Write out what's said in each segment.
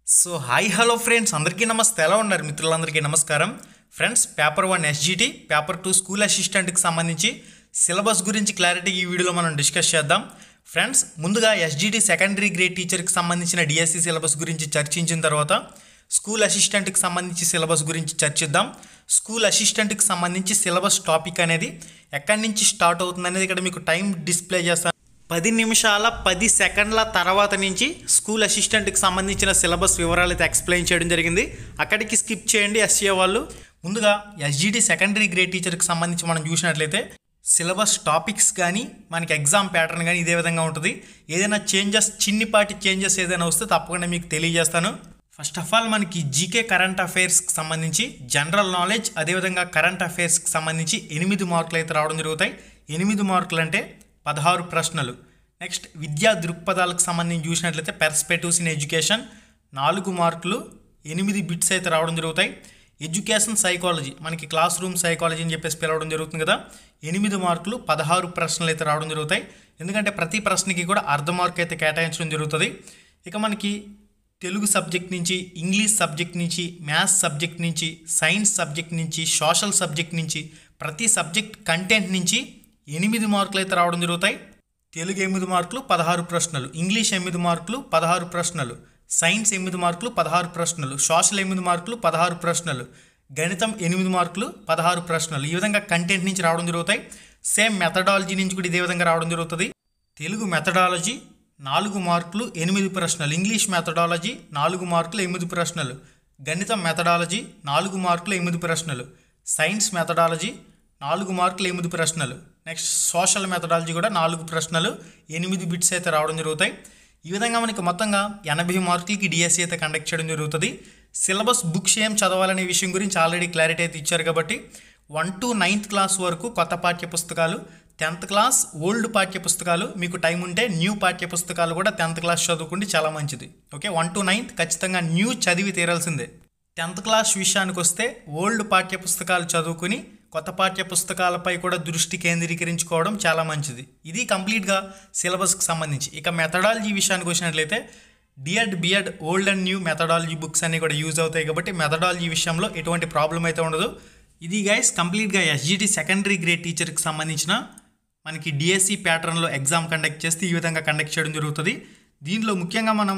so hi hello friends అందరికీ నమస్తే ఎలా ఉన్నారు మిత్రులందరికీ నమస్కారం friends paper one SGT paper two school అసిస్టెంట్కి సంబంధించి సిలబస్ గురించి క్లారిటీ ఈ వీడియోలో మనం డిస్కస్ చేద్దాం ఫ్రెండ్స్ ముందుగా ఎస్జిటి సెకండరీ గ్రేడ్ టీచర్కి సంబంధించిన డిఎస్సి సిలబస్ గురించి చర్చించిన తర్వాత స్కూల్ అసిస్టెంట్కి సంబంధించి సిలబస్ గురించి చర్చిద్దాం స్కూల్ అసిస్టెంట్కి సంబంధించి సిలబస్ టాపిక్ అనేది ఎక్కడి నుంచి స్టార్ట్ అవుతుంది అనేది ఇక్కడ మీకు టైం డిస్ప్లే చేస్తాను పది నిమిషాల పది సెకండ్ల తర్వాత నుంచి స్కూల్ అసిస్టెంట్కి సంబంధించిన సిలబస్ వివరాలు అయితే ఎక్స్ప్లెయిన్ చేయడం జరిగింది అక్కడికి స్కిప్ చేయండి ఎస్ఏ వాళ్ళు ముందుగా ఎస్జిటి సెకండరీ గ్రేడ్ టీచర్కి సంబంధించి మనం చూసినట్లయితే సిలబస్ టాపిక్స్ కానీ మనకి ఎగ్జామ్ ప్యాటర్న్ కానీ ఇదే విధంగా ఉంటుంది ఏదైనా చేంజెస్ చిన్నిపాటి చేంజెస్ ఏదైనా వస్తే తప్పకుండా మీకు తెలియజేస్తాను ఫస్ట్ ఆఫ్ ఆల్ మనకి జీకే కరెంట్ అఫైర్స్కి సంబంధించి జనరల్ నాలెడ్జ్ అదేవిధంగా కరెంట్ అఫైర్స్కి సంబంధించి ఎనిమిది మార్కులు అయితే రావడం జరుగుతాయి ఎనిమిది మార్కులు అంటే పదహారు ప్రశ్నలు నెక్స్ట్ విద్యా దృక్పథాలకు సంబంధించి చూసినట్లయితే పెర్స్పెక్టివ్స్ ఇన్ ఎడ్యుకేషన్ నాలుగు మార్కులు ఎనిమిది బిట్స్ అయితే రావడం జరుగుతాయి ఎడ్యుకేషన్ సైకాలజీ మనకి క్లాస్ రూమ్ సైకాలజీ అని చెప్పేసి పిలవడం జరుగుతుంది కదా ఎనిమిది మార్కులు పదహారు ప్రశ్నలు అయితే రావడం జరుగుతాయి ఎందుకంటే ప్రతి ప్రశ్నకి కూడా అర్ధ మార్క్ అయితే కేటాయించడం జరుగుతుంది ఇక మనకి తెలుగు సబ్జెక్ట్ నుంచి ఇంగ్లీష్ సబ్జెక్ట్ నుంచి మ్యాథ్స్ సబ్జెక్ట్ నుంచి సైన్స్ సబ్జెక్ట్ నుంచి సోషల్ సబ్జెక్ట్ నుంచి ప్రతి సబ్జెక్ట్ కంటెంట్ నుంచి ఎనిమిది మార్కులు అయితే రావడం జరుగుతాయి తెలుగు ఎనిమిది మార్కులు పదహారు ప్రశ్నలు ఇంగ్లీష్ ఎనిమిది మార్కులు పదహారు ప్రశ్నలు సైన్స్ ఎనిమిది మార్కులు పదహారు ప్రశ్నలు సోషల్ ఎనిమిది మార్కులు పదహారు ప్రశ్నలు గణితం ఎనిమిది మార్కులు పదహారు ప్రశ్నలు ఈ విధంగా కంటెంట్ నుంచి రావడం జరుగుతాయి సేమ్ మెథడాలజీ నుంచి కూడా ఇదే విధంగా రావడం జరుగుతుంది తెలుగు మెథడాలజీ నాలుగు మార్కులు ఎనిమిది ప్రశ్నలు ఇంగ్లీష్ మెథడాలజీ నాలుగు మార్కులు ఎనిమిది ప్రశ్నలు గణితం మెథడాలజీ నాలుగు మార్కులు ఎనిమిది ప్రశ్నలు సైన్స్ మెథడాలజీ నాలుగు మార్కులు ఎనిమిది ప్రశ్నలు నెక్స్ట్ సోషల్ మెథడాలజీ కూడా నాలుగు ప్రశ్నలు ఎనిమిది బిట్స్ అయితే రావడం జరుగుతాయి ఈ విధంగా మనకి మొత్తంగా ఎనభై మార్కులకి డిఎస్సి అయితే కండక్ట్ చేయడం జరుగుతుంది సిలబస్ బుక్స్ ఏం చదవాలనే విషయం గురించి ఆల్రెడీ క్లారిటీ అయితే ఇచ్చారు కాబట్టి వన్ టు నైన్త్ క్లాస్ వరకు కొత్త పాఠ్య పుస్తకాలు టెన్త్ క్లాస్ ఓల్డ్ పాఠ్య పుస్తకాలు మీకు టైం ఉంటే న్యూ పాఠ్య పుస్తకాలు కూడా టెన్త్ క్లాస్ చదువుకుంటే చాలా మంచిది ఓకే వన్ టు నైన్త్ ఖచ్చితంగా న్యూ చదివి తీరాల్సిందే టెన్త్ క్లాస్ విషయానికి వస్తే ఓల్డ్ పాఠ్య పుస్తకాలు చదువుకుని కొత్త పాఠ్య పుస్తకాలపై కూడా దృష్టి కేంద్రీకరించుకోవడం చాలా మంచిది ఇది కంప్లీట్గా సిలబస్కి సంబంధించి ఇక మెథడాలజీ విషయానికి వచ్చినట్లయితే DEd BEd old and new methodology books అన్ని కూడా యూజ్ అవుతాయి కాబట్టి మెథడాలజీ విషయంలో ఎటువంటి ప్రాబ్లం అయితే ఉండదు ఇది గైస్ కంప్లీట్గా ఎస్జిటి సెకండరీ గ్రేడ్ టీచర్కి సంబంధించిన మనకి డిఎస్సి ప్యాటర్న్లో ఎగ్జామ్ కండక్ట్ చేస్తే ఈ విధంగా కండక్ట్ చేయడం జరుగుతుంది దీనిలో ముఖ్యంగా మనం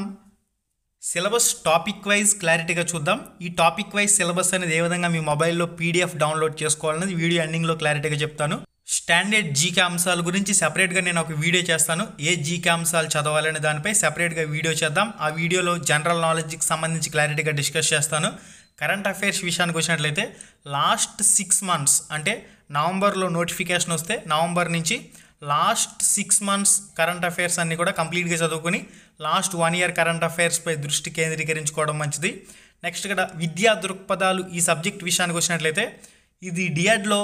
సిలబస్ టాపిక్ వైజ్ క్లారిటీగా చూద్దాం ఈ టాపిక్ వైజ్ సిలబస్ అనేది ఏ విధంగా మీ మొబైల్లో పీడిఎఫ్ డౌన్లోడ్ చేసుకోవాలనేది వీడియో ఎండింగ్లో క్లారిటీగా చెప్తాను స్టాండర్డ్ జీకే అంశాల గురించి సెపరేట్గా నేను ఒక వీడియో చేస్తాను ఏ జీకే అంశాలు చదవాలనే దానిపై సెపరేట్గా వీడియో చేద్దాం ఆ వీడియోలో జనరల్ నాలెడ్జ్కి సంబంధించి క్లారిటీగా డిస్కస్ చేస్తాను కరెంట్ అఫైర్స్ విషయానికి వచ్చినట్లయితే లాస్ట్ సిక్స్ మంత్స్ అంటే నవంబర్లో నోటిఫికేషన్ వస్తే నవంబర్ నుంచి last six months current affairs అన్నీ కూడా కంప్లీట్గా చదువుకుని లాస్ట్ వన్ ఇయర్ కరెంట్ అఫైర్స్పై దృష్టి కేంద్రీకరించుకోవడం మంచిది నెక్స్ట్ ఇక్కడ విద్యా దృక్పథాలు ఈ సబ్జెక్ట్ విషయానికి వచ్చినట్లయితే ఇది డిఎడ్లో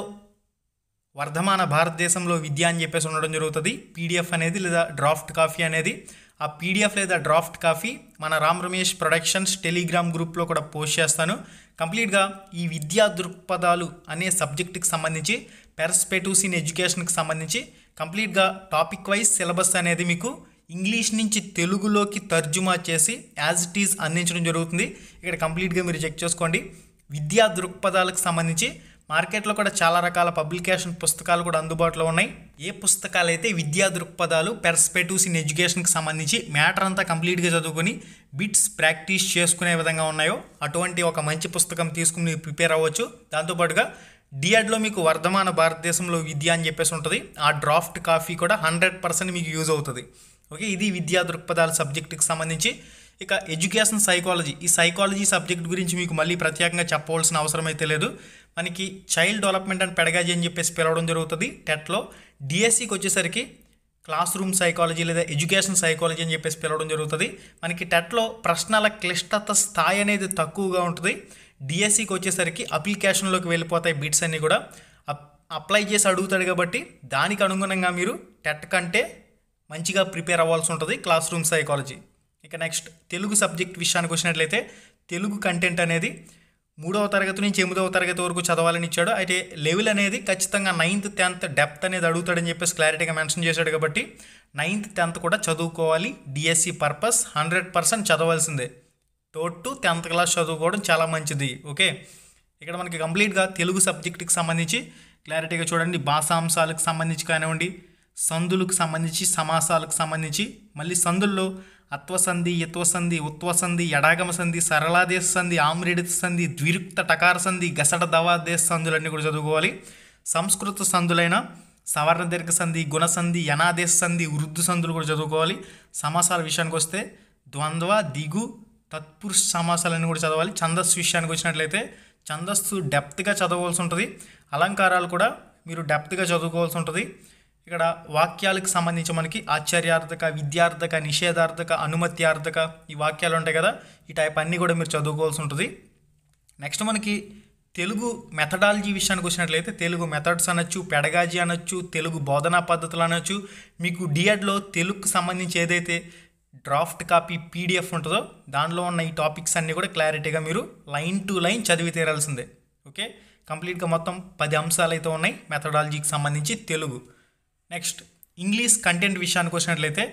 వర్ధమాన భారతదేశంలో విద్య అని చెప్పేసి ఉండడం జరుగుతుంది పీడిఎఫ్ అనేది లేదా డ్రాఫ్ట్ కాఫీ అనేది ఆ పీడిఎఫ్ లేదా డ్రాఫ్ట్ కాఫీ మన రామ్ రమేష్ ప్రొడక్షన్స్ టెలిగ్రామ్ గ్రూప్లో కూడా పోస్ట్ చేస్తాను కంప్లీట్గా ఈ విద్యా దృక్పథాలు అనే సబ్జెక్టుకి సంబంధించి పెర్స్పెక్టివ్స్ ఇన్ ఎడ్యుకేషన్కి సంబంధించి కంప్లీట్గా టాపిక్ వైజ్ సిలబస్ అనేది మీకు ఇంగ్లీష్ నుంచి తెలుగులోకి తర్జుమా చేసి యాజ్ ఇట్ ఈజ్ అందించడం జరుగుతుంది ఇక్కడ కంప్లీట్గా మీరు చెక్ చేసుకోండి విద్యా దృక్పథాలకు సంబంధించి మార్కెట్లో కూడా చాలా రకాల పబ్లికేషన్ పుస్తకాలు కూడా అందుబాటులో ఉన్నాయి ఏ పుస్తకాలు అయితే విద్యా దృక్పథాలు పెర్స్పెక్టివ్స్ ఇన్ ఎడ్యుకేషన్కి సంబంధించి మ్యాటర్ అంతా కంప్లీట్గా చదువుకొని బిట్స్ ప్రాక్టీస్ చేసుకునే విధంగా ఉన్నాయో అటువంటి ఒక మంచి పుస్తకం తీసుకుని మీరు ప్రిపేర్ అవ్వచ్చు దాంతోపాటుగా డిఎడ్లో మీకు వర్ధమాన భారతదేశంలో విద్య అని చెప్పేసి ఉంటుంది ఆ డ్రాఫ్ట్ కాఫీ కూడా హండ్రెడ్ పర్సెంట్ మీకు యూజ్ అవుతుంది ఓకే ఇది విద్యా దృక్పథాల సబ్జెక్టుకి సంబంధించి ఇక ఎడ్యుకేషన్ సైకాలజీ ఈ సైకాలజీ సబ్జెక్ట్ గురించి మీకు మళ్ళీ ప్రత్యేకంగా చెప్పవలసిన అవసరం అయితే లేదు మనకి చైల్డ్ డెవలప్మెంట్ అండ్ పెడగాజీ అని చెప్పేసి పిలవడం జరుగుతుంది టెట్లో డిఎస్సికి వచ్చేసరికి క్లాస్ రూమ్ సైకాలజీ లేదా ఎడ్యుకేషన్ సైకాలజీ అని చెప్పేసి పిలవడం జరుగుతుంది మనకి టెట్లో ప్రశ్నల క్లిష్టత స్థాయి అనేది తక్కువగా ఉంటుంది డిఎస్సికి వచ్చేసరికి అప్లికేషన్లోకి వెళ్ళిపోతాయి బిట్స్ అన్నీ కూడా అప్లై చేసి అడుగుతాడు కాబట్టి దానికి అనుగుణంగా మీరు టెట్ కంటే మంచిగా ప్రిపేర్ అవ్వాల్సి ఉంటుంది క్లాస్ రూమ్ సైకాలజీ ఇక నెక్స్ట్ తెలుగు సబ్జెక్ట్ విషయానికి వచ్చినట్లయితే తెలుగు కంటెంట్ అనేది మూడవ తరగతి నుంచి ఎనిమిదవ తరగతి వరకు చదవాలని ఇచ్చాడు అయితే లెవెల్ అనేది ఖచ్చితంగా నైన్త్ టెన్త్ డెప్త్ అనేది అడుగుతాడని చెప్పేసి క్లారిటీగా మెన్షన్ చేశాడు కాబట్టి నైన్త్ టెన్త్ కూడా చదువుకోవాలి డిఎస్సి పర్పస్ హండ్రెడ్ పర్సెంట్ చదవాల్సిందే టోట్ టు టెన్త్ క్లాస్ చదువుకోవడం చాలా మంచిది ఓకే ఇక్కడ మనకి కంప్లీట్గా తెలుగు సబ్జెక్టుకి సంబంధించి క్లారిటీగా చూడండి భాషాంశాలకు సంబంధించి కానివ్వండి సందులకు సంబంధించి సమాసాలకు సంబంధించి మళ్ళీ సందుల్లో అత్వసంధి యత్వసంధి ఉత్వసంధి ఎడాగమ సంధి సరళాదేశ సంధి ఆమ్రిడిత సంధి ద్విరుక్త టకార సంధి గసట దవాదేశ సంధులన్నీ కూడా చదువుకోవాలి సంస్కృత సంధులైన సవర్ణ దీర్ఘ సంధి గుణసంధి యనాదేశ సంధి వృద్ధు సంధులు కూడా చదువుకోవాలి సమాసాల విషయానికి వస్తే ద్వంద్వ దిగు తత్పురుష సమాసాలన్నీ కూడా చదవాలి ఛందస్సు విషయానికి వచ్చినట్లయితే ఛందస్సు డెప్త్గా చదవవలసి ఉంటుంది అలంకారాలు కూడా మీరు డెప్త్గా చదువుకోవాల్సి ఉంటుంది ఇక్కడ వాక్యాలకు సంబంధించి మనకి ఆశ్చర్యార్థక విద్యార్థక నిషేధార్థక అనుమత్యార్థక ఈ వాక్యాలు ఉంటాయి కదా ఈ టైప్ అన్నీ కూడా మీరు చదువుకోవాల్సి ఉంటుంది నెక్స్ట్ మనకి తెలుగు మెథడాలజీ విషయానికి వచ్చినట్లయితే తెలుగు మెథడ్స్ అనొచ్చు పెడగాజీ అనొచ్చు తెలుగు బోధనా పద్ధతులు అనొచ్చు మీకు డిఎడ్లో తెలుగుకు సంబంధించి ఏదైతే డ్రాఫ్ట్ కాపీ పీడిఎఫ్ ఉంటుందో దానిలో ఉన్న ఈ టాపిక్స్ అన్నీ కూడా క్లారిటీగా మీరు లైన్ టు లైన్ చదివి తీరాల్సిందే ఓకే కంప్లీట్గా మొత్తం పది అంశాలు అయితే ఉన్నాయి మెథడాలజీకి సంబంధించి తెలుగు నెక్స్ట్ ఇంగ్లీష్ కంటెంట్ విషయానికి వచ్చినట్లయితే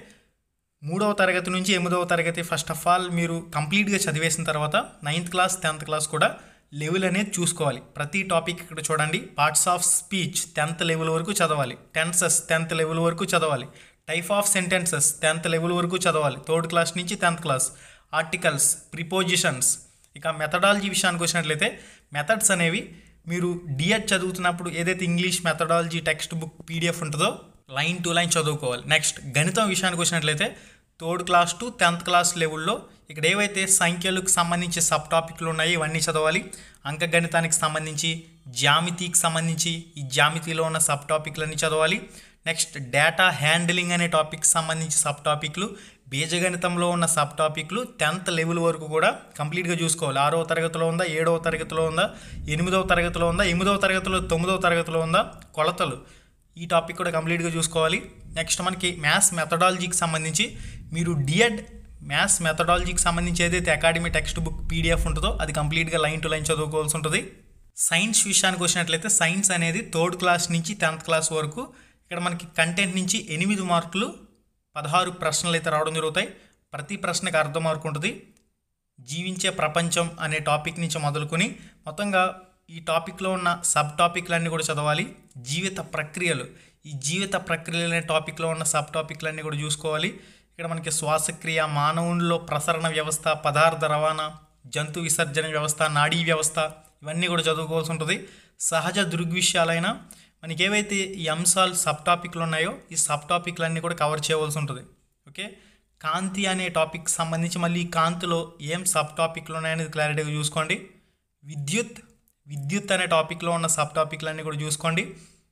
మూడవ తరగతి నుంచి ఎనిమిదవ తరగతి ఫస్ట్ ఆఫ్ ఆల్ మీరు కంప్లీట్గా చదివేసిన తర్వాత నైన్త్ క్లాస్ టెన్త్ క్లాస్ కూడా లెవెల్ అనేది చూసుకోవాలి ప్రతి టాపిక్ ఇక్కడ చూడండి parts of speech tenth level వరకు చదవాలి టెన్సెస్ టెన్త్ లెవెల్ వరకు చదవాలి type of sentences tenth level వరకు చదవాలి థర్డ్ క్లాస్ నుంచి టెన్త్ క్లాస్ ఆర్టికల్స్ ప్రిపోజిషన్స్ ఇక మెథడాలజీ విషయానికి వచ్చినట్లయితే మెథడ్స్ అనేవి మీరు డిఎడ్ చదువుతున్నప్పుడు ఏదైతే English methodology text book PDF ఉంటుందో లైన్ టు లైన్ చదువుకోవాలి నెక్స్ట్ గణితం విషయానికి వచ్చినట్లయితే third class to tenth class లెవెల్లో ఇక్కడ ఏవైతే సంఖ్యలకు సంబంధించి సబ్ టాపిక్లు ఉన్నాయో ఇవన్నీ చదవాలి అంకగణితానికి సంబంధించి జామితికి సంబంధించి ఈ జామితిలో ఉన్న సబ్ టాపిక్లన్నీ చదవాలి నెక్స్ట్ డేటా హ్యాండిలింగ్ అనే టాపిక్ సంబంధించి సబ్ టాపిక్లు బీజగణితంలో ఉన్న సబ్ టాపిక్లు టెన్త్ లెవెల్ వరకు కూడా కంప్లీట్గా చూసుకోవాలి ఆరవ తరగతిలో ఉందా ఏడవ తరగతిలో ఉందా ఎనిమిదవ తరగతిలో ఉందా ఎనిమిదవ తరగతిలో తొమ్మిదవ తరగతిలో ఉందా కొలతలు ఈ టాపిక్ కూడా కంప్లీట్గా చూసుకోవాలి నెక్స్ట్ మనకి మ్యాథ్స్ మెథడాలజీకి సంబంధించి మీరు డిఎడ్ మ్యాథ్స్ మెథడాలజీకి సంబంధించి ఏదైతే అకాడమీ టెక్స్ట్ బుక్ పీడిఎఫ్ ఉంటుందో అది కంప్లీట్గా లైన్ టు లైన్ చదువుకోవాల్సి ఉంటుంది సైన్స్ విషయానికి వచ్చినట్లయితే సైన్స్ అనేది థర్డ్ క్లాస్ నుంచి టెన్త్ క్లాస్ వరకు ఇక్కడ మనకి కంటెంట్ నుంచి ఎనిమిది మార్కులు పదహారు ప్రశ్నలు అయితే రావడం జరుగుతాయి ప్రతి ప్రశ్నకి అర్ధ మార్కు ఉంటుంది జీవించే ప్రపంచం అనే టాపిక్ నుంచి మొదలుకొని మొత్తంగా ఈ టాపిక్లో ఉన్న సబ్ టాపిక్లన్నీ కూడా చదవాలి జీవిత ప్రక్రియలు ఈ జీవిత ప్రక్రియలు అనే టాపిక్లో ఉన్న సబ్ టాపిక్లన్నీ కూడా చూసుకోవాలి ఇక్కడ మనకి శ్వాసక్రియ మానవునిలో ప్రసరణ వ్యవస్థ పదార్థ రవాణా జంతు విసర్జన వ్యవస్థ నాడీ వ్యవస్థ ఇవన్నీ కూడా చదువుకోవాల్సి ఉంటుంది సహజ దృగ్విషయాలైన మనకి ఏవైతే ఈ అంశాలు సబ్ టాపిక్లు ఉన్నాయో ఈ సబ్ టాపిక్లన్నీ కూడా కవర్ చేయవలసి ఉంటుంది ఓకే కాంతి అనే టాపిక్ సంబంధించి మళ్ళీ ఈ కాంతిలో ఏం సబ్ టాపిక్లు ఉన్నాయనేది క్లారిటీగా చూసుకోండి విద్యుత్ విద్యుత్ అనే టాపిక్లో ఉన్న సబ్ టాపిక్లన్నీ కూడా చూసుకోండి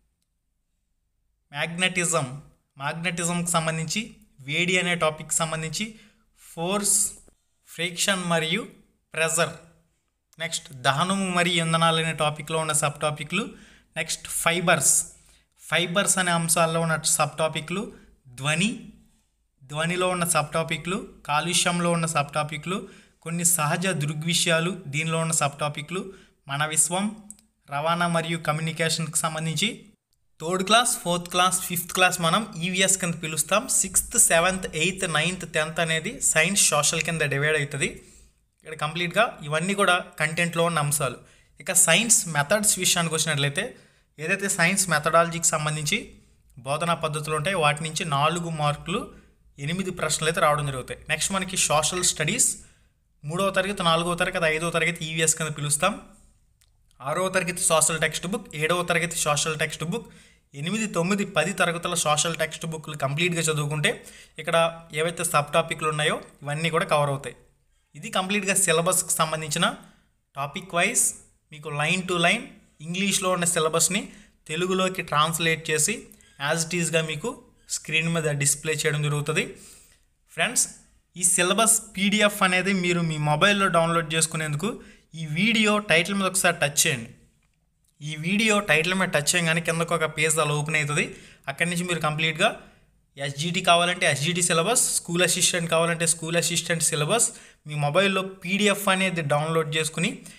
మ్యాగ్నెటిజం మ్యాగ్నెటిజంకి సంబంధించి వేడి అనే టాపిక్ సంబంధించి ఫోర్స్ ఫ్రిక్షన్ మరియు ప్రెజర్ నెక్స్ట్ దహనము మరియు ఇంధనాలు అనే టాపిక్లో ఉన్న సబ్ టాపిక్లు నెక్స్ట్ ఫైబర్స్ ఫైబర్స్ అనే అంశాల్లో ఉన్న సబ్ టాపిక్లు ధ్వని ధ్వనిలో ఉన్న సబ్ టాపిక్లు కాలుష్యంలో ఉన్న సబ్ టాపిక్లు కొన్ని సహజ దృగ్విషయాలు దీనిలో ఉన్న సబ్ టాపిక్లు మన విశ్వం రవాణా మరియు కమ్యూనికేషన్కి సంబంధించి third class fourth class fifth class మనం ఈవీఎస్ కింద పిలుస్తాం sixth seventh eighth ninth tenth అనేది సైన్స్ సోషల్ కింద డివైడ్ అవుతుంది ఇక్కడ కంప్లీట్గా ఇవన్నీ కూడా కంటెంట్లో ఉన్న అంశాలు ఇక సైన్స్ మెథడ్స్ విషయానికి వచ్చినట్లయితే ఏదైతే సైన్స్ మెథడాలజీకి సంబంధించి బోధనా పద్ధతులు ఉంటాయి వాటి నుంచి నాలుగు మార్కులు ఎనిమిది ప్రశ్నలు అయితే రావడం జరుగుతాయి నెక్స్ట్ మనకి సోషల్ స్టడీస్ మూడవ తరగతి నాలుగవ తరగతి ఐదవ తరగతి ఈవీఎస్ కింద పిలుస్తాం ఆరవ తరగతి సోషల్ టెక్స్ట్ బుక్ ఏడవ తరగతి సోషల్ టెక్స్ట్ బుక్ ఎనిమిది తొమ్మిది పది తరగతుల సోషల్ టెక్స్ట్ బుక్లు కంప్లీట్గా చదువుకుంటే ఇక్కడ ఏవైతే సబ్ టాపిక్లు ఉన్నాయో ఇవన్నీ కూడా కవర్ అవుతాయి ఇది కంప్లీట్గా సిలబస్కి సంబంధించిన టాపిక్ వైజ్ మీకు లైన్ టు లైన్ ఇంగ్లీష్లో ఉన్న సిలబస్ని తెలుగులోకి ట్రాన్స్లేట్ చేసి యాజ్ ఇట్ ఈస్గా మీకు స్క్రీన్ మీద డిస్ప్లే చేయడం జరుగుతుంది ఫ్రెండ్స్ ఈ సిలబస్ పీడిఎఫ్ అనేది మీరు మీ మొబైల్లో డౌన్లోడ్ చేసుకునేందుకు ఈ వీడియో టైటిల్ మీద ఒకసారి టచ్ చేయండి ఈ వీడియో టైటిల్ మీద టచ్ చేయగానే కిందకు ఒక పేజ్ అలా ఓపెన్ అవుతుంది అక్కడి నుంచి మీరు కంప్లీట్గా ఎస్జిటి కావాలంటే ఎస్జిటి సిలబస్ స్కూల్ అసిస్టెంట్ కావాలంటే స్కూల్ అసిస్టెంట్ సిలబస్ మీ మొబైల్లో పీడిఎఫ్ అనేది డౌన్లోడ్ చేసుకుని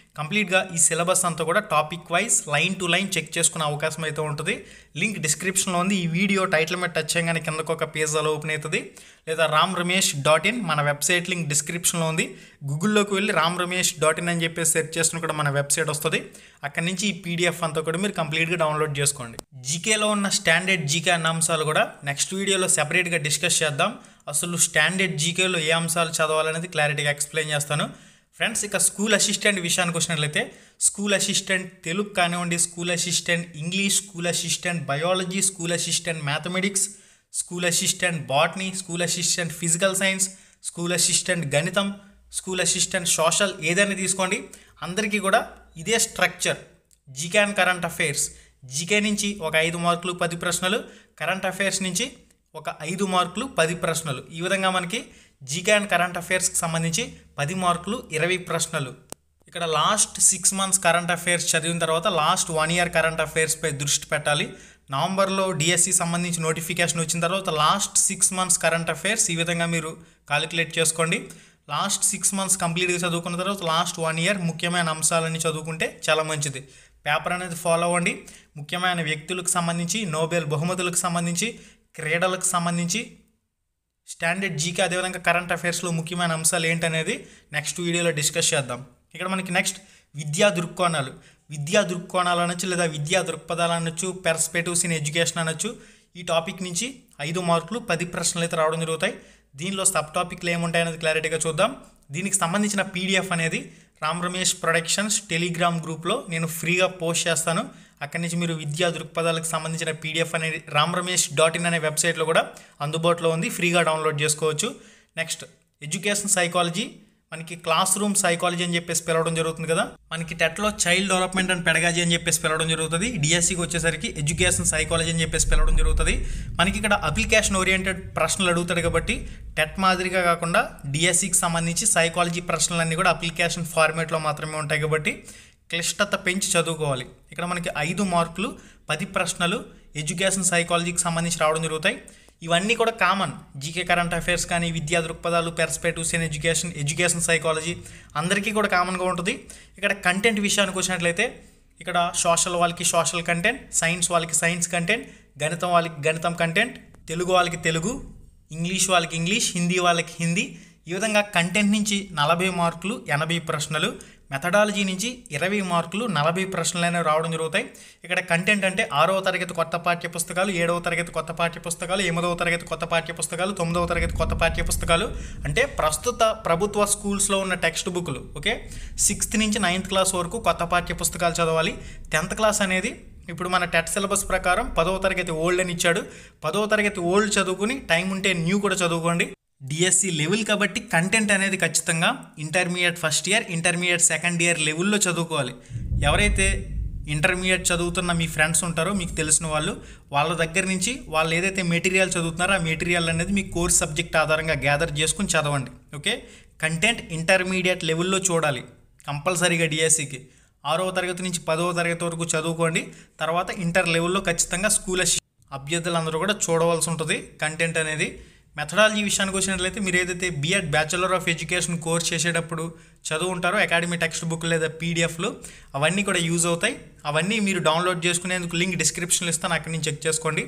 కంప్లీట్గా ఈ సిలబస్ అంతా కూడా topic wise line to line check చేసుకునే అవకాశం అయితే ఉంటుంది లింక్ డిస్క్రిప్షన్లో ఉంది ఈ వీడియో టైటిల్ మీద టచ్ చేయగానే కిందకు ఒక పేజ్ అలా ఓపెన్ అవుతుంది లేదా రామ్ రమేష్ డాట్ ఇన్ మన వెబ్సైట్ లింక్ డిస్క్రిప్షన్లో ఉంది గూగుల్లోకి వెళ్ళి రామ్ రమేష్ డాట్ ఇన్ అని చెప్పేసి సెర్చ్ చేసిన కూడా మన వెబ్సైట్ వస్తుంది అక్కడి నుంచి ఈ పీడిఎఫ్ అంతా కూడా మీరు కంప్లీట్గా డౌన్లోడ్ చేసుకోండి జీకేలో ఉన్న స్టాండర్డ్ జీకే అన్న అంశాలు కూడా నెక్స్ట్ వీడియోలో సెపరేట్గా డిస్కస్ చేద్దాం అసలు స్టాండర్డ్ జీకేలో ఏ అంశాలు చదవాలనేది క్లారిటీగా ఎక్స్ప్లెయిన్ చేస్తాను ఫ్రెండ్స్ ఇక స్కూల్ అసిస్టెంట్ విషయానికి వచ్చినట్లయితే స్కూల్ అసిస్టెంట్ తెలుగు కానివ్వండి school assistant English school assistant biology school assistant mathematics school assistant botany school assistant physical science school assistant గణితం స్కూల్ అసిస్టెంట్ సోషల్ ఏదైనా తీసుకోండి అందరికీ కూడా ఇదే structure GK and current affairs GK నుంచి ఒక ఐదు మార్కులు పది ప్రశ్నలు కరెంట్ అఫైర్స్ నుంచి ఒక ఐదు మార్కులు పది ప్రశ్నలు ఈ విధంగా మనకి జీకే అండ్ కరెంట్ అఫైర్స్కి సంబంధించి పది మార్కులు ఇరవై ప్రశ్నలు ఇక్కడ last six months current affairs చదివిన తర్వాత లాస్ట్ వన్ ఇయర్ కరెంట్ అఫైర్స్పై దృష్టి పెట్టాలి నవంబర్లో డిఎస్సి సంబంధించి నోటిఫికేషన్ వచ్చిన తర్వాత last six months current affairs ఈ విధంగా మీరు కాలిక్యులేట్ చేసుకోండి లాస్ట్ సిక్స్ మంత్స్ కంప్లీట్గా చదువుకున్న తర్వాత లాస్ట్ వన్ ఇయర్ ముఖ్యమైన అంశాలన్నీ చదువుకుంటే చాలా మంచిది పేపర్ అనేది ఫాలో అవ్వండి ముఖ్యమైన వ్యక్తులకు సంబంధించి నోబెల్ బహుమతులకు సంబంధించి క్రీడలకు సంబంధించి స్టాండర్డ్ జీకే అదేవిధంగా కరెంట్ అఫైర్స్లో ముఖ్యమైన అంశాలు ఏంటనేది నెక్స్ట్ వీడియోలో డిస్కస్ చేద్దాం ఇక్కడ మనకి నెక్స్ట్ విద్యా దృక్కోణాలు విద్యా దృక్కోణాలు అనొచ్చు లేదా విద్యా దృక్పథాలు అనొచ్చు పెర్స్పెటివ్స్ ఇన్ ఎడ్యుకేషన్ అనొచ్చు ఈ టాపిక్ నుంచి ఐదు మార్కులు పది ప్రశ్నలు అయితే రావడం జరుగుతాయి దీనిలో సబ్ టాపిక్లు ఏముంటాయి అనేది క్లారిటీగా చూద్దాం దీనికి సంబంధించిన పీడిఎఫ్ అనేది రామ్ రమేష్ ప్రొడక్షన్స్ టెలిగ్రామ్ గ్రూప్లో నేను ఫ్రీగా పోస్ట్ చేస్తాను అక్కడి నుంచి మీరు విద్యా దృక్పథాలకు సంబంధించిన పీడిఎఫ్ అనేది రామ్ రమేష్ డాట్ ఇన్ అనే వెబ్సైట్లో కూడా అందుబాటులో ఉంది ఫ్రీగా డౌన్లోడ్ చేసుకోవచ్చు నెక్స్ట్ ఎడ్యుకేషన్ సైకాలజీ మనకి క్లాస్ రూమ్ సైకాలజీ అని చెప్పేసి పిలవడం జరుగుతుంది కదా మనకి టెట్లో చైల్డ్ డెవలప్మెంట్ అండ్ పెడగాజీ అని చెప్పేసి పిలవడం జరుగుతుంది డిఎస్సికి వచ్చేసరికి ఎడ్యుకేషన్ సైకాలజీ అని చెప్పేసి పిలవడం జరుగుతుంది మనకి ఇక్కడ అప్లికేషన్ ఓరియంటెడ్ ప్రశ్నలు అడుగుతాడు కాబట్టి టెట్ మాదిరిగా కాకుండా డిఎస్సికి సంబంధించి సైకాలజీ ప్రశ్నలన్నీ కూడా అప్లికేషన్ ఫార్మేట్లో మాత్రమే ఉంటాయి కాబట్టి క్లిష్టత పెంచి చదువుకోవాలి ఇక్కడ మనకి ఐదు మార్కులు పది ప్రశ్నలు ఎడ్యుకేషన్ సైకాలజీకి సంబంధించి రావడం జరుగుతాయి ఇవన్నీ కూడా కామన్ జీకే కరెంట్ అఫైర్స్ కానీ విద్యా దృక్పథాలు perspectives in education education psychology అందరికీ కూడా కామన్గా ఉంటుంది ఇక్కడ కంటెంట్ విషయానికి వచ్చినట్లయితే ఇక్కడ సోషల్ వాళ్ళకి సోషల్ కంటెంట్ సైన్స్ వాళ్ళకి సైన్స్ కంటెంట్ గణితం వాళ్ళకి గణితం కంటెంట్ తెలుగు వాళ్ళకి తెలుగు ఇంగ్లీష్ వాళ్ళకి ఇంగ్లీష్ హిందీ వాళ్ళకి హిందీ ఈ విధంగా కంటెంట్ నుంచి నలభై మార్కులు ఎనభై ప్రశ్నలు మెథడాలజీ నుంచి ఇరవై మార్కులు నలభై ప్రశ్నలు అనేవి రావడం జరుగుతాయి ఇక్కడ కంటెంట్ అంటే ఆరవ తరగతి కొత్త పాఠ్య పుస్తకాలు ఏడవ తరగతి కొత్త పాఠ్య పుస్తకాలు ఎనిమిదవ తరగతి కొత్త పాఠ్య పుస్తకాలు తొమ్మిదవ తరగతి కొత్త పాఠ్య పుస్తకాలు అంటే ప్రస్తుత ప్రభుత్వ స్కూల్స్లో ఉన్న టెక్స్ట్ బుక్లు ఓకే సిక్స్త్ నుంచి నైన్త్ క్లాస్ వరకు కొత్త పాఠ్య పుస్తకాలు చదవాలి టెన్త్ క్లాస్ అనేది ఇప్పుడు మన టెట్ సిలబస్ ప్రకారం పదవ తరగతి ఓల్డ్ అని ఇచ్చాడు పదవ తరగతి ఓల్డ్ చదువుకుని టైం ఉంటే న్యూ కూడా చదువుకోండి డిఎస్సి లెవెల్ కాబట్టి కంటెంట్ అనేది ఖచ్చితంగా intermediate first year intermediate second year లెవెల్లో చదువుకోవాలి ఎవరైతే ఇంటర్మీడియట్ చదువుతున్న మీ ఫ్రెండ్స్ ఉంటారో మీకు తెలిసిన వాళ్ళు వాళ్ళ దగ్గర నుంచి వాళ్ళు ఏదైతే మెటీరియల్ చదువుతున్నారో ఆ మెటీరియల్ అనేది మీ కోర్స్ సబ్జెక్ట్ ఆధారంగా గ్యాదర్ చేసుకుని చదవండి ఓకే కంటెంట్ ఇంటర్మీడియట్ లెవెల్లో చూడాలి కంపల్సరీగా డిఎస్సికి ఆరవ తరగతి నుంచి పదవ తరగతి వరకు చదువుకోండి తర్వాత ఇంటర్ లెవెల్లో ఖచ్చితంగా స్కూల్ అభ్యర్థులందరూ కూడా చూడవలసి ఉంటుంది కంటెంట్ అనేది మెథడాలజీ విషయానికి వచ్చినట్లయితే మీరు ఏదైతే BEd bachelor of education course చేసేటప్పుడు చదువు ఉంటారో అకాడమీ టెక్స్ట్ బుక్ లేదా పీడిఎఫ్లు అవన్నీ కూడా యూజ్ అవుతాయి అవన్నీ మీరు డౌన్లోడ్ చేసుకునేందుకు లింక్ డిస్క్రిప్షన్లో ఇస్తాను అక్కడి నుంచి చెక్ చేసుకోండి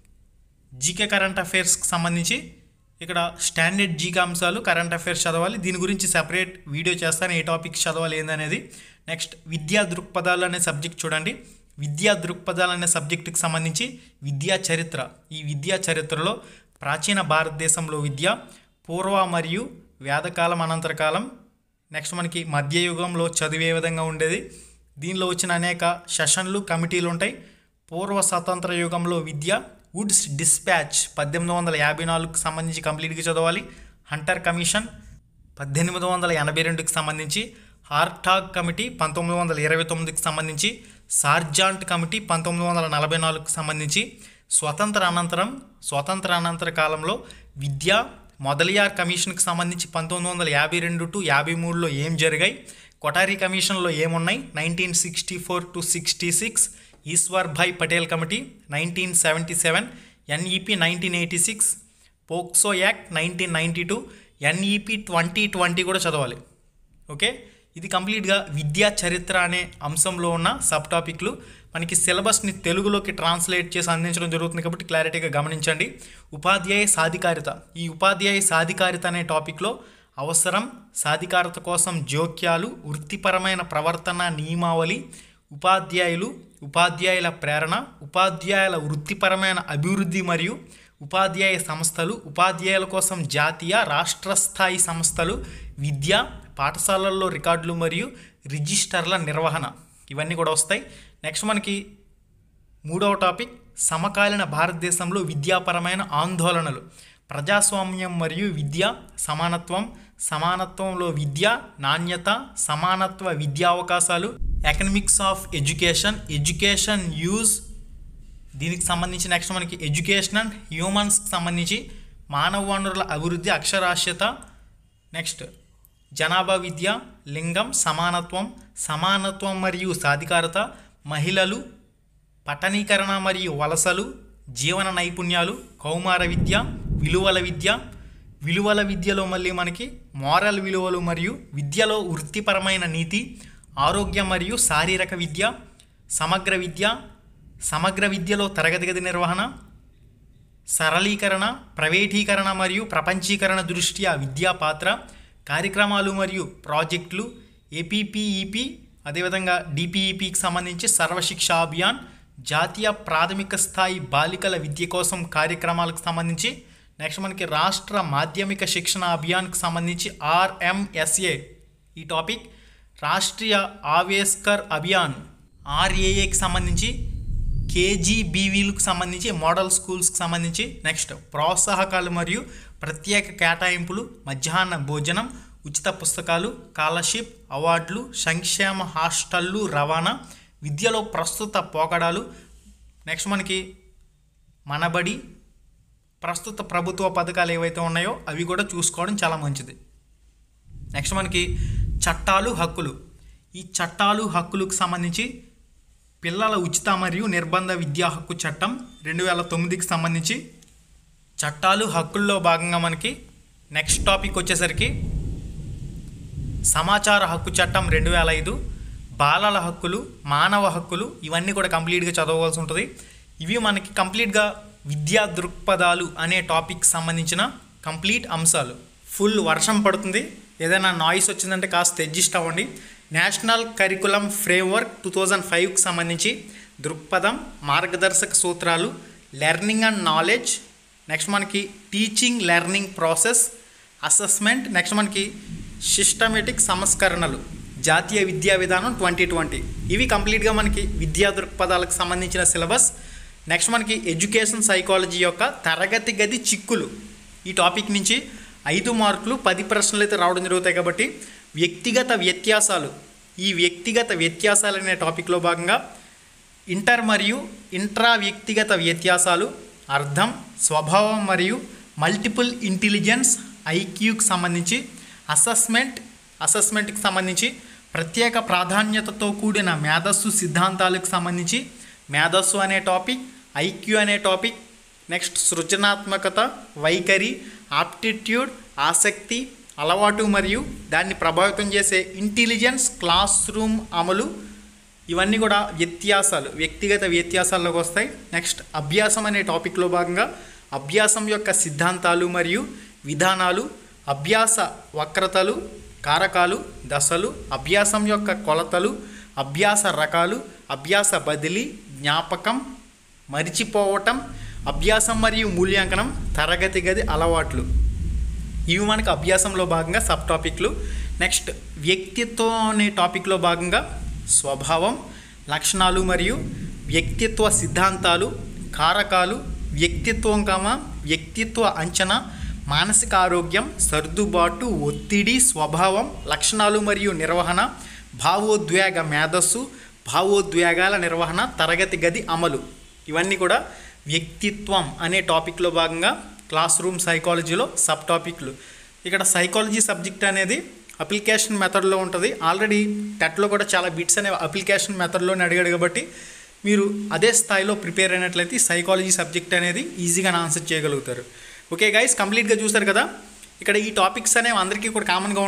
జీకే కరెంట్ అఫైర్స్కి సంబంధించి ఇక్కడ స్టాండర్డ్ జీకే అంశాలు కరెంట్ అఫైర్స్ చదవాలి దీని గురించి సెపరేట్ వీడియో చేస్తాను ఏ టాపిక్స్ చదవాలి ఏందనేది నెక్స్ట్ విద్యా దృక్పథాలు అనే సబ్జెక్ట్ చూడండి విద్యా దృక్పథాలు అనే సబ్జెక్టుకి సంబంధించి విద్యా చరిత్ర ఈ విద్యా చరిత్రలో ప్రాచీన భారతదేశంలో విద్య పూర్వ మరియు వేదకాలం అనంతర కాలం నెక్స్ట్ మనకి మధ్యయుగంలో చదివే విధంగా ఉండేది దీనిలో వచ్చిన అనేక సెషన్లు కమిటీలు ఉంటాయి పూర్వ స్వతంత్ర యుగంలో విద్య వుడ్స్ డిస్పాచ్ పద్దెనిమిది వందల యాభై నాలుగుకి సంబంధించి కంప్లీట్గా చదవాలి హంటర్ కమిషన్ పద్దెనిమిది వందల ఎనభై రెండుకి సంబంధించి హార్టాగ్ కమిటీ పంతొమ్మిది వందల ఇరవై తొమ్మిదికి సంబంధించి సార్జాంట్ కమిటీ పంతొమ్మిది వందల నలభై నాలుగుకి సంబంధించి స్వతంత్ర అనంతరం స్వతంత్ర అనంతర కాలంలో విద్య మొదలియార్ కమిషన్కి సంబంధించి పంతొమ్మిది వందల యాభై రెండు టు యాభై మూడులో ఏం జరిగాయి కొటారీ కమిషన్లో ఏమున్నాయి nineteen sixty four to sixty six Ishwar Bhai Patel committee nineteen seventy seven NEP nineteen eighty six POCSO act nineteen ninety two NEP twenty twenty కూడా చదవాలి ఓకే ఇది కంప్లీట్గా విద్యా చరిత్ర అనే అంశంలో ఉన్న సబ్ టాపిక్లు మనకి సిలబస్ని తెలుగులోకి ట్రాన్స్లేట్ చేసి అందించడం జరుగుతుంది కాబట్టి క్లారిటీగా గమనించండి ఉపాధ్యాయ సాధికారిత ఈ ఉపాధ్యాయ సాధికారిత అనే టాపిక్లో అవసరం సాధికారత కోసం జోక్యాలు వృత్తిపరమైన ప్రవర్తన నియమావళి ఉపాధ్యాయులు ఉపాధ్యాయుల ప్రేరణ ఉపాధ్యాయుల వృత్తిపరమైన అభివృద్ధి మరియు ఉపాధ్యాయ సంస్థలు ఉపాధ్యాయుల కోసం జాతీయ రాష్ట్ర స్థాయి సంస్థలు విద్య పాఠశాలల్లో రికార్డులు మరియు రిజిస్టర్ల నిర్వహణ ఇవన్నీ కూడా వస్తాయి నెక్స్ట్ మనకి మూడవ టాపిక్ సమకాలీన భారతదేశంలో విద్యాపరమైన ఆందోళనలు ప్రజాస్వామ్యం మరియు విద్య సమానత్వం సమానత్వంలో విద్య నాణ్యత సమానత్వ విద్యా అవకాశాలు economics of education education use దీనికి సంబంధించి నెక్స్ట్ మనకి ఎడ్యుకేషన్ అండ్ హ్యూమన్స్కి సంబంధించి మానవ వనరుల అభివృద్ధి అక్షరాస్యత నెక్స్ట్ జనాభా విద్య లింగం సమానత్వం సమానత్వం మరియు సాధికారత మహిళలు పట్టణీకరణ మరియు వలసలు జీవన నైపుణ్యాలు కౌమార విద్య విలువల విద్య విలువల విద్యలో మళ్ళీ మనకి మోరల్ విలువలు మరియు విద్యలో వృత్తిపరమైన నీతి ఆరోగ్య మరియు శారీరక విద్య సమగ్ర విద్య సమగ్ర విద్యలో తరగతి గది నిర్వహణ సరళీకరణ ప్రైవేటీకరణ మరియు ప్రపంచీకరణ దృష్ట్యా విద్యా పాత్ర కార్యక్రమాలు మరియు ప్రాజెక్టులు ఏపీపీఈపీ అదేవిధంగా డిపిఈపికి సంబంధించి సర్వశిక్ష అభియాన్ జాతీయ ప్రాథమిక స్థాయి బాలికల విద్య కోసం కార్యక్రమాలకు సంబంధించి నెక్స్ట్ మనకి రాష్ట్ర మాధ్యమిక శిక్షణ అభియాన్కి సంబంధించి ఆర్ఎంఎస్ఏ ఈ టాపిక్ రాష్ట్రీయ ఆవేస్కర్ అభియాన్ ఆర్ఏఏకి సంబంధించి కేజీబీవీలకు సంబంధించి మోడల్ స్కూల్స్కి సంబంధించి నెక్స్ట్ ప్రోత్సాహకాలు మరియు ప్రత్యేక కేటాయింపులు మధ్యాహ్న భోజనం ఉచిత పుస్తకాలు స్కాలర్షిప్ అవార్డులు సంక్షేమ హాస్టళ్ళు రవాణా విద్యలో ప్రస్తుత పోకడాలు నెక్స్ట్ మనకి మనబడి ప్రస్తుత ప్రభుత్వ పథకాలు ఏవైతే ఉన్నాయో అవి కూడా చూసుకోవడం చాలా మంచిది నెక్స్ట్ మనకి చట్టాలు హక్కులు ఈ చట్టాలు హక్కులకు సంబంధించి పిల్లల ఉచిత మరియు నిర్బంధ విద్యా హక్కు చట్టం రెండు వేల తొమ్మిదికి సంబంధించి చట్టాలు హక్కుల్లో భాగంగా మనకి నెక్స్ట్ టాపిక్ వచ్చేసరికి సమాచార హక్కు చట్టం రెండు వేల ఐదు బాలల హక్కులు మానవ హక్కులు ఇవన్నీ కూడా కంప్లీట్గా చదవవలసి ఉంటుంది ఇవి మనకి కంప్లీట్గా విద్యా దృక్పథాలు అనే టాపిక్ సంబంధించిన కంప్లీట్ అంశాలు ఫుల్ వర్షం పడుతుంది ఏదైనా నాయిస్ వచ్చిందంటే కాస్త అడ్జస్ట్ అవ్వండి national curriculum framework two thousand ఫైవ్కి సంబంధించి దృక్పథం మార్గదర్శక సూత్రాలు లెర్నింగ్ అండ్ నాలెడ్జ్ నెక్స్ట్ మనకి teaching learning process assessment next మనకి సిస్టమేటిక్ సంస్కరణలు జాతీయ విద్యా విధానం ట్వంటీ ట్వంటీ ఇవి కంప్లీట్గా మనకి విద్యా దృక్పథాలకు సంబంధించిన సిలబస్ నెక్స్ట్ మనకి ఎడ్యుకేషన్ సైకాలజీ యొక్క తరగతి గది చిక్కులు ఈ టాపిక్ నుంచి ఐదు మార్కులు పది ప్రశ్నలు అయితే రావడం జరుగుతాయి కాబట్టి వ్యక్తిగత వ్యత్యాసాలు ఈ వ్యక్తిగత వ్యత్యాసాలు అనే టాపిక్లో భాగంగా ఇంటర్ మరియు ఇంట్రా వ్యక్తిగత వ్యత్యాసాలు అర్థం స్వభావం మరియు మల్టిపుల్ ఇంటెలిజెన్స్ ఐక్యూకి సంబంధించి అసెస్మెంట్ అసెస్మెంట్కి సంబంధించి ప్రత్యేక ప్రాధాన్యతతో కూడిన మేధస్సు సిద్ధాంతాలకు సంబంధించి మేధస్సు అనే టాపిక్ ఐక్యూ అనే టాపిక్ నెక్స్ట్ సృజనాత్మకత వైఖరి ఆప్టిట్యూడ్ ఆసక్తి అలవాటు మరియు దాన్ని ప్రభావితం చేసే ఇంటెలిజెన్స్ క్లాస్ రూమ్ అమలు ఇవన్నీ కూడా వ్యత్యాసాలు వ్యక్తిగత వ్యత్యాసాల్లోకి వస్తాయి నెక్స్ట్ అభ్యాసం అనే టాపిక్లో భాగంగా అభ్యాసం యొక్క సిద్ధాంతాలు మరియు విధానాలు అభ్యాస వక్రతలు కారకాలు దశలు అభ్యాసం యొక్క కొలతలు అభ్యాస రకాలు అభ్యాస బదిలీ జ్ఞాపకం మరిచిపోవటం అభ్యాసం మరియు మూల్యాంకనం తరగతి గది అలవాట్లు ఇవి మనకు అభ్యాసంలో భాగంగా సబ్ టాపిక్లు నెక్స్ట్ వ్యక్తిత్వం అనే టాపిక్లో భాగంగా స్వభావం లక్షణాలు మరియు వ్యక్తిత్వ సిద్ధాంతాలు కారకాలు వ్యక్తిత్వం కామ వ్యక్తిత్వ అంచనా మానసిక ఆరోగ్యం సర్దుబాటు ఒత్తిడి స్వభావం లక్షణాలు మరియు నిర్వహణ భావోద్వేగ మేధస్సు భావోద్వేగాల నిర్వహణ తరగతి గది అమలు ఇవన్నీ కూడా వ్యక్తిత్వం అనే టాపిక్లో భాగంగా క్లాస్ రూమ్ సైకాలజీలో సబ్ టాపిక్లు ఇక్కడ సైకాలజీ సబ్జెక్ట్ అనేది అప్లికేషన్ మెథడ్లో ఉంటుంది ఆల్రెడీ టెట్లో కూడా చాలా బిట్స్ అనే అప్లికేషన్ మెథడ్లోనే అడిగాడు కాబట్టి మీరు అదే స్థాయిలో ప్రిపేర్ అయినట్లయితే సైకాలజీ సబ్జెక్ట్ అనేది ఈజీగా ఆన్సర్ చేయగలుగుతారు ఓకే గైస్ కంప్లీట్గా చూసారు కదా ఇక్కడ ఈ టాపిక్స్ అనేవి అందరికీ కూడా కామన్గా ఉంటాయి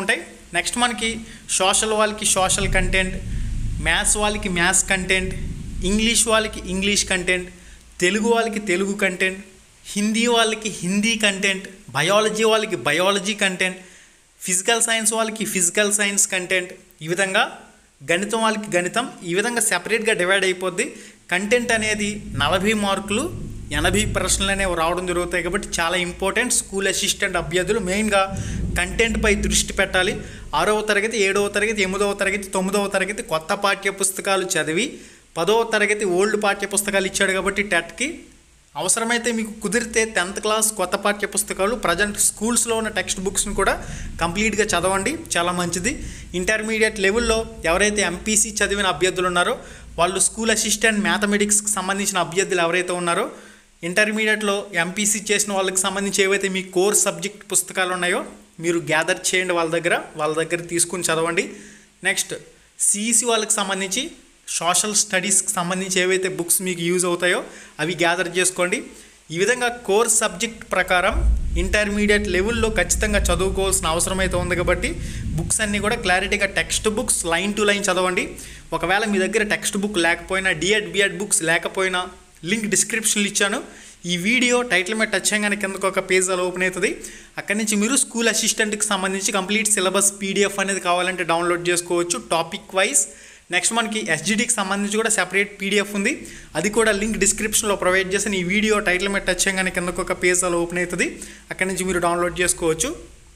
నెక్స్ట్ మనకి సోషల్ వాళ్ళకి సోషల్ కంటెంట్ మ్యాథ్స్ వాళ్ళకి మ్యాథ్స్ కంటెంట్ ఇంగ్లీష్ వాళ్ళకి ఇంగ్లీష్ కంటెంట్ తెలుగు వాళ్ళకి తెలుగు కంటెంట్ హిందీ వాళ్ళకి హిందీ కంటెంట్ బయాలజీ వాళ్ళకి బయాలజీ కంటెంట్ ఫిజికల్ సైన్స్ వాళ్ళకి ఫిజికల్ సైన్స్ కంటెంట్ ఈ విధంగా గణితం వాళ్ళకి గణితం ఈ విధంగా సెపరేట్గా డివైడ్ అయిపోద్ది కంటెంట్ అనేది నలభై మార్కులు ఎనభై ప్రశ్నలు అనేవి రావడం జరుగుతాయి కాబట్టి చాలా ఇంపార్టెంట్ స్కూల్ అసిస్టెంట్ అభ్యర్థులు మెయిన్గా కంటెంట్పై దృష్టి పెట్టాలి ఆరవ తరగతి ఏడవ తరగతి ఎనిమిదవ తరగతి తొమ్మిదవ తరగతి కొత్త పాఠ్య పుస్తకాలు చదివి పదవ తరగతి ఓల్డ్ పాఠ్య పుస్తకాలు ఇచ్చాడు కాబట్టి టెట్కి అవసరమైతే మీకు కుదిరితే టెన్త్ క్లాస్ కొత్త పాఠ్య పుస్తకాలు ప్రజెంట్ స్కూల్స్లో ఉన్న టెక్స్ట్ బుక్స్ని కూడా కంప్లీట్గా చదవండి చాలా మంచిది ఇంటర్మీడియట్ లెవెల్లో ఎవరైతే ఎంపీసీ చదివిన అభ్యర్థులు ఉన్నారో వాళ్ళు స్కూల్ అసిస్టెంట్ మ్యాథమెటిక్స్కి సంబంధించిన అభ్యర్థులు ఎవరైతే ఉన్నారో ఇంటర్మీడియట్లో ఎంపీసీ చేసిన వాళ్ళకి సంబంధించి ఏవైతే మీ కోర్ సబ్జెక్ట్ పుస్తకాలు ఉన్నాయో మీరు గ్యాదర్ చేయండి వాళ్ళ దగ్గర వాళ్ళ దగ్గర తీసుకుని చదవండి నెక్స్ట్ సిఈసి వాళ్ళకి సంబంధించి సోషల్ స్టడీస్కి సంబంధించి ఏవైతే బుక్స్ మీకు యూజ్ అవుతాయో అవి గ్యాదర్ చేసుకోండి ఈ విధంగా కోర్ సబ్జెక్ట్ ప్రకారం ఇంటర్మీడియట్ లెవెల్లో ఖచ్చితంగా చదువుకోవాల్సిన అవసరం అయితే ఉంది కాబట్టి బుక్స్ అన్నీ కూడా క్లారిటీగా text books line to line చదవండి ఒకవేళ మీ దగ్గర టెక్స్ట్ బుక్ లేకపోయినా డిఎడ్ బిఎడ్ బుక్స్ లేకపోయినా లింక్ డిస్క్రిప్షన్లో ఇచ్చాను ఈ వీడియో టైటిల్ మీద టచ్ చేయగానే కిందకు ఒక పేజ్ అలా ఓపెన్ అవుతుంది అక్కడి నుంచి మీరు స్కూల్ అసిస్టెంట్కి సంబంధించి కంప్లీట్ సిలబస్ పీడిఎఫ్ అనేది కావాలంటే డౌన్లోడ్ చేసుకోవచ్చు టాపిక్ వైజ్ నెక్స్ట్ మనకి ఎస్జిడికి సంబంధించి కూడా సెపరేట్ పీడిఎఫ్ ఉంది అది కూడా లింక్ డిస్క్రిప్షన్లో ప్రొవైడ్ చేసిన ఈ వీడియో టైటిల్ మీద టచ్ చేయగానే కిందకు ఒక పేజ్ అలా ఓపెన్ అవుతుంది అక్కడి నుంచి మీరు డౌన్లోడ్ చేసుకోవచ్చు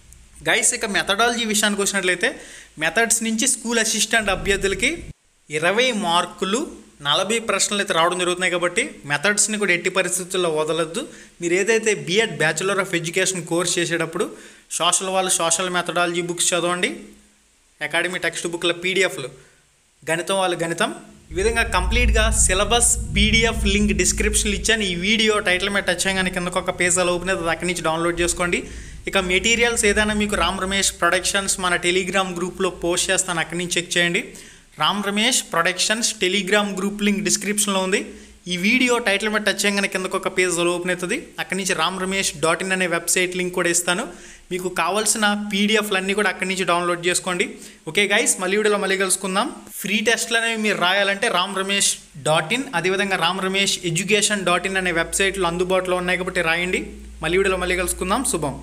గైస్ ఇక మెథడాలజీ విషయానికి వచ్చినట్లయితే మెథడ్స్ నుంచి స్కూల్ అసిస్టెంట్ అభ్యర్థులకి ఇరవై మార్కులు నలభై ప్రశ్నలు అయితే రావడం జరుగుతున్నాయి కాబట్టి మెథడ్స్ని కూడా ఎట్టి పరిస్థితుల్లో వదలొద్దు మీరు ఏదైతే BEd bachelor of education course చేసేటప్పుడు సోషల్ వాళ్ళు సోషల్ మెథడాలజీ బుక్స్ చదవండి అకాడమీ టెక్స్ట్ బుక్ల పీడిఎఫ్లు గణితం వాళ్ళు గణితం ఈ విధంగా కంప్లీట్గా సిలబస్ పీడిఎఫ్ లింక్ డిస్క్రిప్షన్లు ఇచ్చాను ఈ వీడియో టైటిల్ మీద టచ్ చేయగానే కిందకు ఒక పేజ్ అలా ఓపెన్ అవుతుంది అక్కడి నుంచి డౌన్లోడ్ చేసుకోండి ఇక మెటీరియల్స్ ఏదైనా మీకు రామ్ రమేష్ ప్రొడక్షన్స్ మన టెలిగ్రామ్ గ్రూప్లో పోస్ట్ చేస్తాను అక్కడి నుంచి చెక్ చేయండి Ram Ramesh productions Telegram group link డిస్క్రిప్షన్లో ఉంది ఈ వీడియో టైటిల్ మీద టచ్ చేయగానే కిందకు ఒక పేజ్ ఓపెన్ అవుతుంది అక్కడి నుంచి రామ్ రమేష్ డాట్ ఇన్ అనే వెబ్సైట్ లింక్ కూడా ఇస్తాను మీకు కావాల్సిన పీడిఎఫ్లు అన్నీ కూడా అక్కడి నుంచి డౌన్లోడ్ చేసుకోండి ఓకే గైస్ మళ్ళీ వీడియోలో మళ్ళీ కలుసుకుందాం ఫ్రీ టెస్ట్లు అనేవి మీరు రాయాలంటే రామ్ రమేష్ డాట్ ఇన్ అదేవిధంగా Ram Ramesh education dot in అనే వెబ్సైట్లు అందుబాటులో ఉన్నాయి కాబట్టి రాయండి మళ్ళీ వీడియోలో మళ్ళీ కలుసుకుందాం శుభం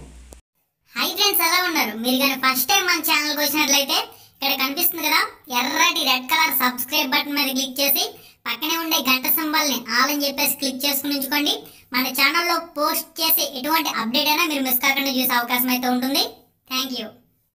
హై ఫ్రెండ్స్ ఎలా ఉన్నారు మీరు కానీ ఫస్ట్ టైం మన ఛానల్కి వచ్చినట్లయితే ఇక్కడ కనిపిస్తుంది కదా ఎర్రటి రెడ్ కలర్ సబ్స్క్రైబ్ బటన్ మీద క్లిక్ చేసి పక్కనే ఉండే గంట సింబల్ని ఆల్ అని చెప్పేసి క్లిక్ చేసుకుని ఉంచుకోండి మన ఛానల్లో పోస్ట్ చేసే ఎటువంటి అప్డేట్ అయినా మీరు మిస్ కాకుండా చూసే అవకాశం అయితే ఉంటుంది థ్యాంక్ యూ